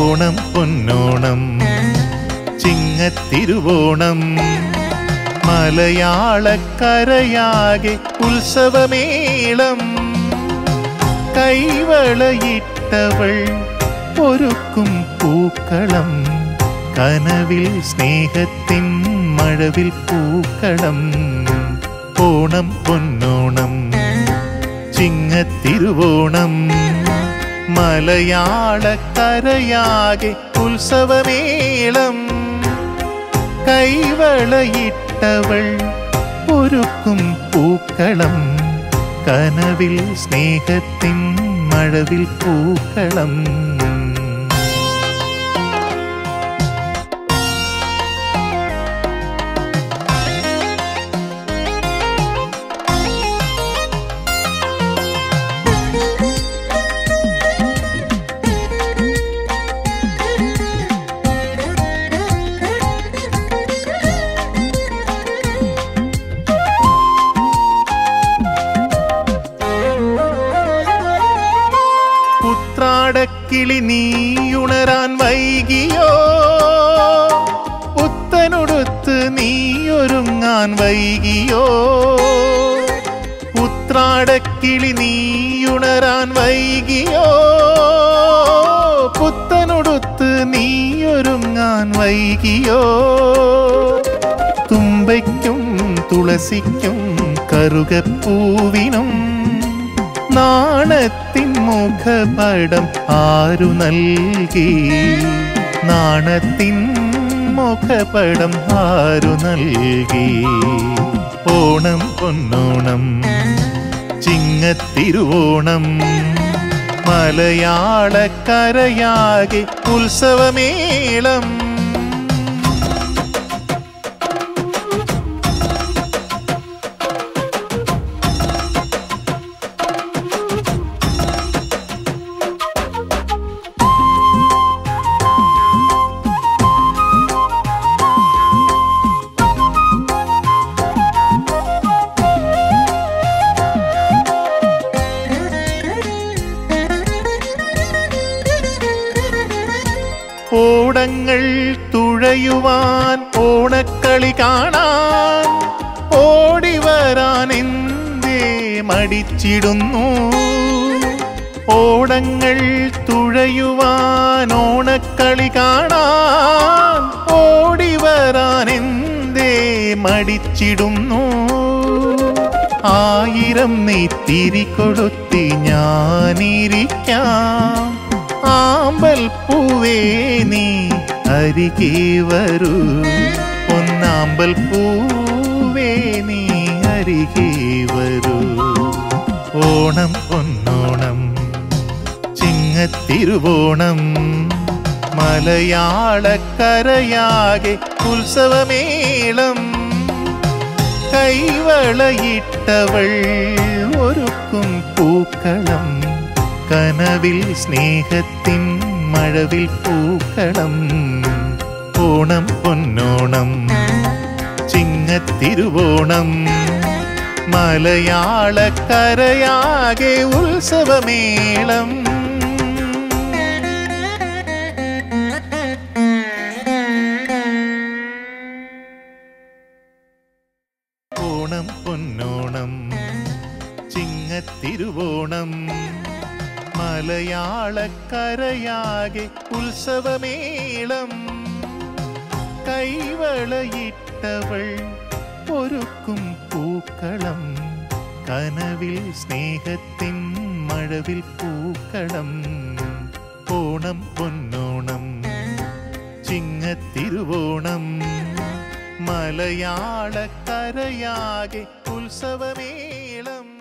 ഓണം പൊന്നോണം ചിങ്ങത്തിരുവോണം മലയാളക്കരയാകെ ഉത്സവമേളം കൈവളയിട്ടവൾ ഒരുക്കും പൂക്കളം കനവിൽ സ്നേഹത്തിൻ മഴവിൽ പൂക്കളം ഓണം പൊന്നോണം ചിങ്ങത്തിരുവോണം മലയാളക്കരയാകെ ഉത്സവമേളം കൈവളയിട്ടവൾ ഒരുക്കും പൂക്കളം കനവിൽ സ്നേഹത്തിൻ മഴവിൽ പൂക്കളം പുത്രാടക്കിളി നീയുണരാൻ വൈകിയോ പുത്തനുടുത്ത് നീയൊരുങ്ങാൻ വൈകിയോ പുത്രാടക്കിളി നീയുണരാൻ വൈകിയോ പുത്തനുടുത്ത് നീയൊരുങ്ങാൻ വൈകിയോ തുമ്പയ്ക്കും തുളസിക്കും കറുകപ്പൂവിനും നാണത്തിൻ മുഖപടം ആരു നൽകി നാണത്തിൻ മുഖപടം ആരു നൽകി ഓണം പൊന്നോണം ചിങ്ങത്തിരുവോണം മലയാളക്കരയാകെ ഉത്സവമേളം ഓടങ്ങൾ തുഴയുവാൻ ഓണക്കളി കാണാൻ ഓടി വരാൻ എന്തേ മടിച്ചിടുന്നു ഓടങ്ങൾ തുഴയുവാൻ ഓണക്കളി കാണാൻ ഓടി വരാൻ എന്തേ മടിച്ചിടുന്നു ആയിരം നെയ്ത്തിരി കൊടുത്തി ഞാനിരിക്കാം ആമ്പൽ പൂവേ നീ അരികെ വരൂ ഒന്നാമ്പൽ പൂവേ നീ അരികെ വരൂ ഓണം പൊന്നോണം ചിങ്ങത്തിരുവോണം മലയാളക്കരയാകെ ഉത്സവമേളം കൈവളയിട്ടവൾ ഒരുക്കും പൂക്കളം കനവിൽ സ്നേഹത്തിൻ മഴവിൽ പൂക്കളം ഓണം പൊന്നോണം ചിങ്ങത്തിരുവോണം മലയാളക്കരയാകെ ഉത്സവമേളം ഓണം പൊന്നോണം ചിങ്ങത്തിരുവോണം മലയാളക്കരയാകെ ഉത്സവമേളം കൈവളയിട്ടവൾ ഒരുക്കും പൂക്കളം കനവിൽ സ്നേഹത്തിൻ മഴവിൽ പൂക്കളം ഓണം പൊന്നോണം ചിങ്ങത്തിരുവോണം മലയാളക്കരയാകെ ഉത്സവമേളം